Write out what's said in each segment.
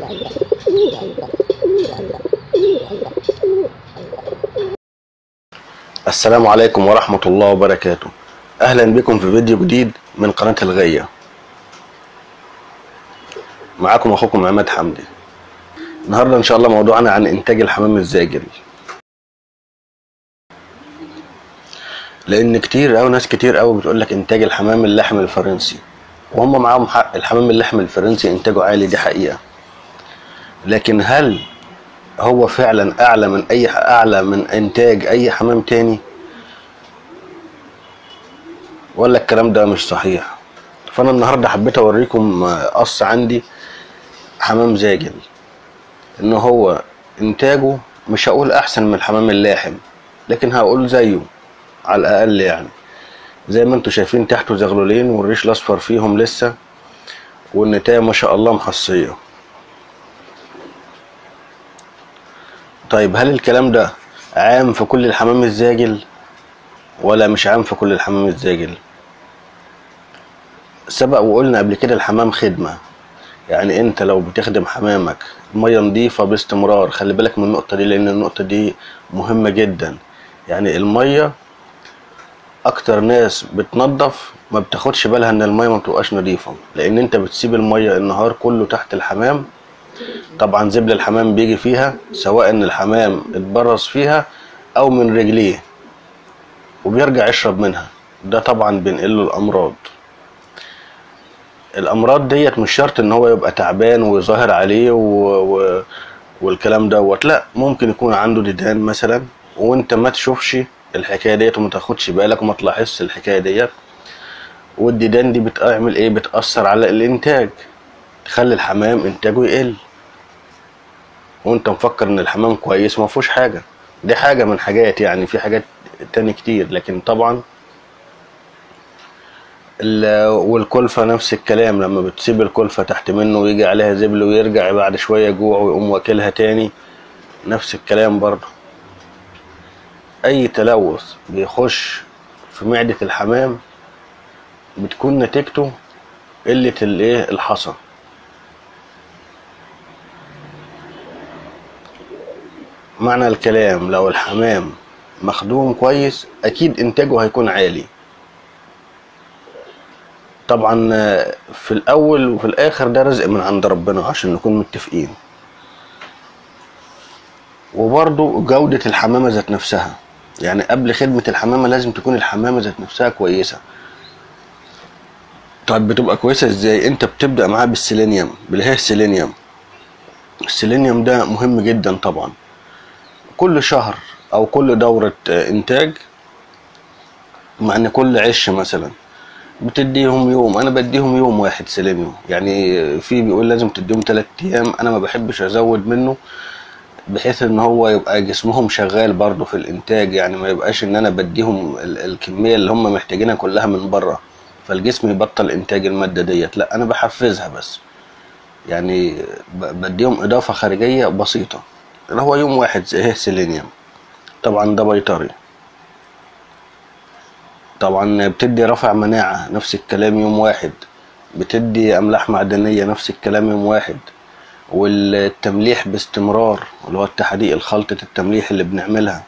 السلام عليكم ورحمة الله وبركاته أهلا بكم في فيديو جديد من قناة الغية معاكم أخوكم عماد حمدي النهاردة إن شاء الله موضوعنا عن إنتاج الحمام الزاجل لأن كتير أوي ناس كتير أوي بتقول لك إنتاج الحمام اللحم الفرنسي وهم معاهم حق الحمام اللحم الفرنسي إنتاجه عالي دي حقيقة لكن هل هو فعلا اعلى من اي اعلى من انتاج اي حمام تاني ولا الكلام ده مش صحيح فانا النهارده حبيت اوريكم قص عندي حمام زاجل ان هو انتاجه مش هقول احسن من الحمام اللاحم لكن هقول زيه على الاقل يعني زي ما انتم شايفين تحته زغلولين والريش الاصفر فيهم لسه والنتايه ما شاء الله محصيه طيب هل الكلام ده عام في كل الحمام الزاجل ولا مش عام في كل الحمام الزاجل سبق وقلنا قبل كده الحمام خدمة يعني انت لو بتخدم حمامك مية نظيفة باستمرار خلي بالك من النقطة دي لان النقطة دي مهمة جدا يعني المية اكتر ناس بتنظف ما بتاخدش بالها ان المية ما بتبقاش نظيفة لان انت بتسيب المية النهار كله تحت الحمام طبعا زبل الحمام بيجي فيها سواء ان الحمام اتبرز فيها او من رجليه وبيرجع يشرب منها ده طبعا بينقله الامراض الامراض ديت مش شرط ان هو يبقى تعبان وظاهر عليه و... و... والكلام دوت لا ممكن يكون عنده ديدان مثلا وانت ما تشوفش الحكايه ديت وما تاخدش بالك وما تلاحظش الحكايه ديت والديدان دي بتعمل ايه بتاثر على الانتاج تخلي الحمام انتاجه يقل وانت مفكر ان الحمام كويس ما فيهوش حاجه دي حاجه من حاجات يعني في حاجات تاني كتير لكن طبعا والكلفة نفس الكلام لما بتسيب الكلفة تحت منه ويجي عليها زبل ويرجع بعد شوية جوع ويقوم واكلها تاني نفس الكلام برضه أي تلوث بيخش في معدة الحمام بتكون نتيجته قلة الايه الحصى معنى الكلام لو الحمام مخدوم كويس اكيد انتاجه هيكون عالي طبعا في الاول وفي الاخر ده رزق من عند ربنا عشان نكون متفقين وبرضو جودة الحمامة ذات نفسها يعني قبل خدمة الحمامة لازم تكون الحمامة ذات نفسها كويسة طيب بتبقى كويسة ازاي انت بتبدأ معاها بالسيلينيوم بالهيه سيلينيوم السيلينيوم ده مهم جدا طبعا كل شهر او كل دورة انتاج مع ان كل عش مثلا بتديهم يوم انا بديهم يوم واحد سيلينيوم يعني في بيقول لازم تديهم تلات ايام انا ما بحبش ازود منه بحيث ان هو يبقى جسمهم شغال برضه في الانتاج يعني ما يبقاش ان انا بديهم الكمية اللي هم محتاجينها كلها من بره فالجسم يبطل انتاج المادة ديت لا انا بحفزها بس يعني بديهم اضافة خارجية بسيطة اللي هو يوم واحد ايه سيلينيوم طبعا ده بيطري طبعا بتدي رفع مناعة نفس الكلام يوم واحد بتدي أملاح معدنية نفس الكلام يوم واحد والتمليح باستمرار اللي هو التحديق الخلطة التمليح اللي بنعملها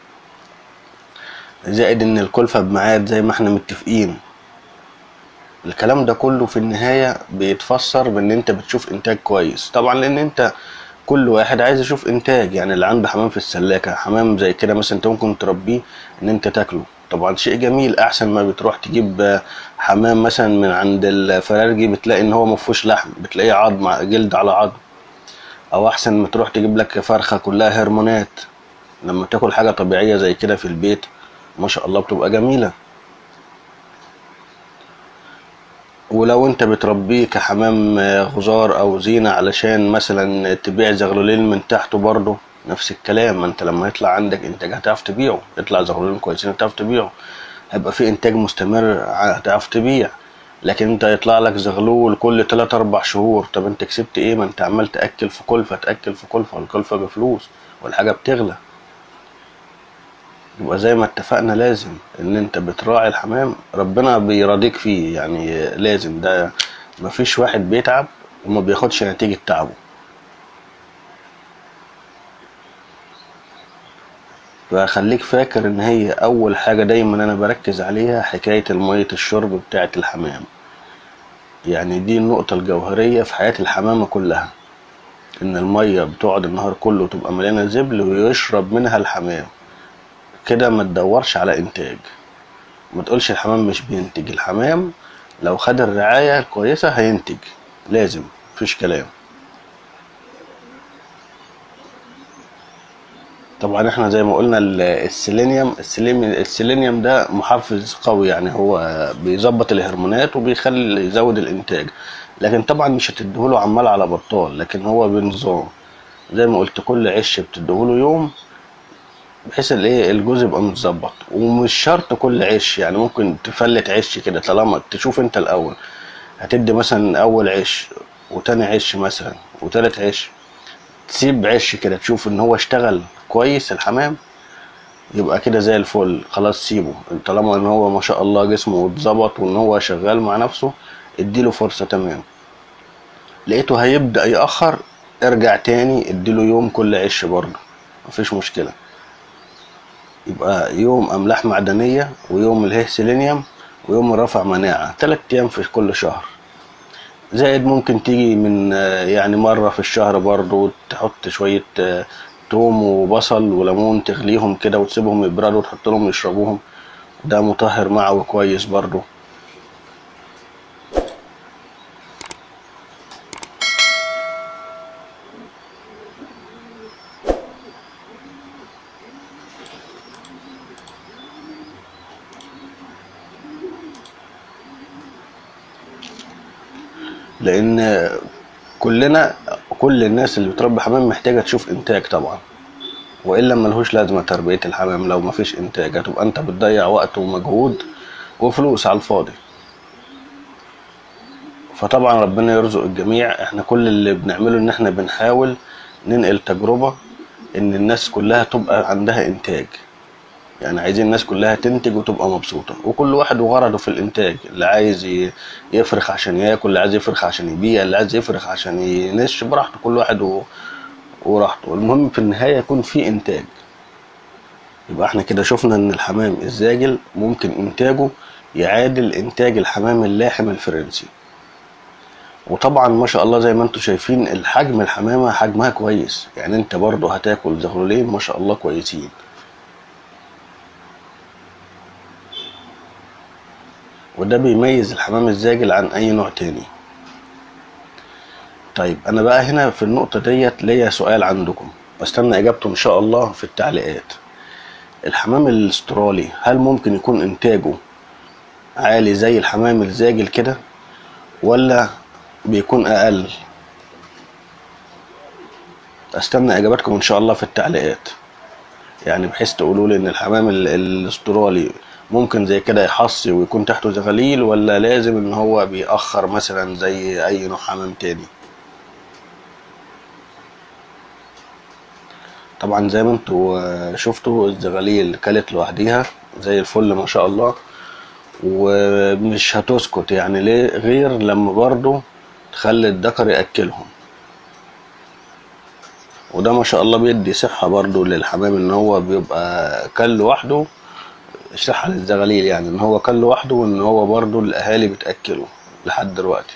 زائد ان الكلفة بميعاد زي ما احنا متفقين الكلام ده كله في النهاية بيتفسر بان انت بتشوف انتاج كويس طبعا لان انت كل واحد عايز يشوف انتاج يعني اللي عنده حمام في السلاكه حمام زي كده مثلا انت ممكن تربيه ان انت تاكله طبعا شيء جميل احسن ما بتروح تجيب حمام مثلا من عند الفرارجي بتلاقي ان هو ما فيهوش لحم بتلاقيه عظم جلد على عظم او احسن ما تروح تجيب لك فرخه كلها هرمونات لما تاكل حاجه طبيعيه زي كده في البيت ما شاء الله بتبقى جميله ولو انت بتربيه كحمام غزار او زينة علشان مثلا تبيع زغلولين من تحته برضه نفس الكلام ما انت لما يطلع عندك انتاج هتعرف تبيعه يطلع زغلولين كويسين هتعرف تبيعه هيبقى في انتاج مستمر هتعرف تبيع لكن انت يطلع لك زغلول كل 3 4 شهور طب انت كسبت ايه ما انت عمال تاكل في كلفه تاكل في كلفه والكلفه بفلوس والحاجه بتغلى يبقى زي ما اتفقنا لازم ان انت بتراعي الحمام ربنا بيراضيك فيه يعني لازم ده مفيش واحد بيتعب وما بياخدش نتيجة تعبه فخليك فاكر ان هي اول حاجة دايما انا بركز عليها حكاية المية الشرب بتاعة الحمام يعني دي النقطة الجوهرية في حياة الحمامة كلها ان المية بتقعد النهار كله تبقى مليانة زبل ويشرب منها الحمام كده ما تدورش على انتاج ما تقولش الحمام مش بينتج الحمام لو خد الرعاية الكويسة هينتج لازم مفيش كلام طبعا احنا زي ما قلنا ال- السيلينيوم السيلينيوم السيلينيوم ده محفز قوي يعني هو بيظبط الهرمونات وبيخلي يزود الانتاج لكن طبعا مش هتديهوله عمال على بطال لكن هو بنظام زي ما قلت كل عش بتديهوله يوم بحيث الايه الجوز يبقى متظبط ومش شرط كل عش يعني ممكن تفلت عش كده طالما تشوف انت الاول هتدي مثلا اول عش وتاني عش مثلا وتالت عش تسيب عش كده تشوف ان هو اشتغل كويس الحمام يبقى كده زي الفل خلاص سيبه طالما ان هو ما شاء الله جسمه اتظبط وان هو شغال مع نفسه اديله فرصة تمام لقيته هيبدأ يأخر ارجع تاني اديله يوم كل عش برضه مفيش مشكلة يبقى يوم املاح معدنية ويوم الهيه سيلينيوم ويوم رفع مناعة تلات ايام في كل شهر زائد ممكن تيجي من آه، يعني مرة في الشهر برضو تحط شوية آه، توم وبصل وليمون تغليهم كده وتسيبهم يبردوا وتحط لهم يشربوهم ده مطهر معوي كويس برضو لان كلنا كل الناس اللي بتربي حمام محتاجة تشوف انتاج طبعا والا ملهوش لازمة تربية الحمام لو مفيش انتاج هتبقى انت بتضيع وقت ومجهود وفلوس على الفاضي فطبعا ربنا يرزق الجميع احنا كل اللي بنعمله ان احنا بنحاول ننقل تجربة ان الناس كلها تبقى عندها انتاج يعني عايزين الناس كلها تنتج وتبقى مبسوطة وكل واحد وغرضه في الانتاج اللي عايز ي- يفرخ عشان ياكل اللي عايز يفرخ عشان يبيع اللي عايز يفرخ عشان ينش براحته كل واحد و... وراحته المهم في النهاية يكون في انتاج يبقى احنا كده شفنا ان الحمام الزاجل ممكن انتاجه يعادل انتاج الحمام اللاحم الفرنسي وطبعا ما شاء الله زي ما انتم شايفين الحجم الحمامة حجمها كويس يعني انت برضه هتاكل زغلولين ما شاء الله كويسين وده بيميز الحمام الزاجل عن اي نوع تاني طيب انا بقى هنا في النقطة ديت ليا سؤال عندكم واستنى اجابته ان شاء الله في التعليقات الحمام الاسترالي هل ممكن يكون انتاجه عالي زي الحمام الزاجل كده ولا بيكون اقل استنى اجاباتكم ان شاء الله في التعليقات يعني بحيث تقولوا لي ان الحمام ال- الاسترالي ممكن زي كده يحصي ويكون تحته زغاليل ولا لازم ان هو بيأخر مثلا زي اي نوع حمام تاني طبعا زي ما انتوا آه، شفتوا الزغاليل كلت لوحديها زي الفل ما شاء الله ومش هتسكت يعني ليه غير لما برضو تخلي الذكر يأكلهم وده ما شاء الله بيدي صحة برضو للحمام ان هو بيبقى كل لوحده صحة للزغاليل يعني ان هو كل لوحده وان هو برضو الاهالي بتأكله لحد دلوقتي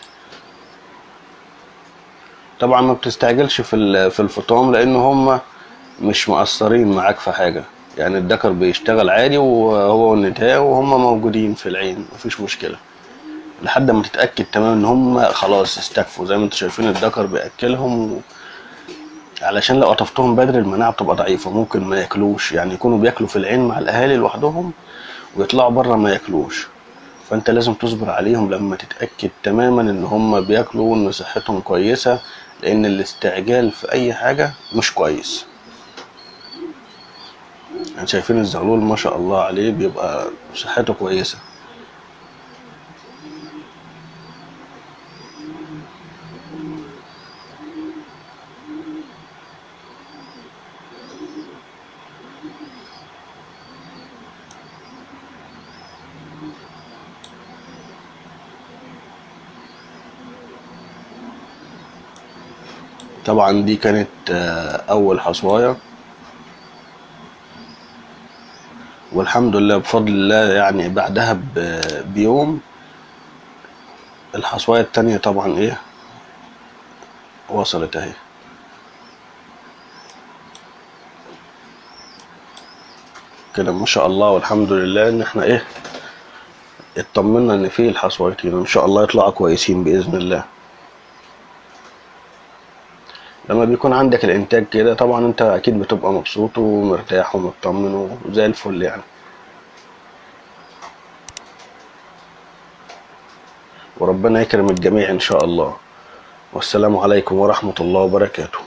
طبعا ما بتستعجلش في ال- في الفطام لان هم مش مقصرين معاك في حاجة يعني الذكر بيشتغل عادي وهو والنتاية وهم موجودين في العين مفيش مشكلة لحد ما تتأكد تمام ان هم خلاص استكفوا زي ما انتوا شايفين الذكر بيأكلهم و... علشان لو قطفتهم بدري المناعة بتبقى ضعيفة ممكن ما ياكلوش يعني يكونوا بياكلوا في العين مع الأهالي لوحدهم ويطلعوا بره ما ياكلوش فأنت لازم تصبر عليهم لما تتأكد تماما إن هم بياكلوا وإن صحتهم كويسة لأن الاستعجال في أي حاجة مش كويس يعني شايفين الزغلول ما شاء الله عليه بيبقى صحته كويسة طبعا دي كانت آه، أول حصواية والحمد لله بفضل الله يعني بعدها ب- بيوم الحصواية التانية طبعا ايه وصلت اهي كده ما شاء الله والحمد لله ان احنا ايه اطمنا ان فيه الحصويتين ان شاء الله يطلعوا كويسين باذن الله لما بيكون عندك الانتاج كده طبعا انت اكيد بتبقى مبسوط ومرتاح ومطمن وزي الفل يعني وربنا يكرم الجميع ان شاء الله والسلام عليكم ورحمة الله وبركاته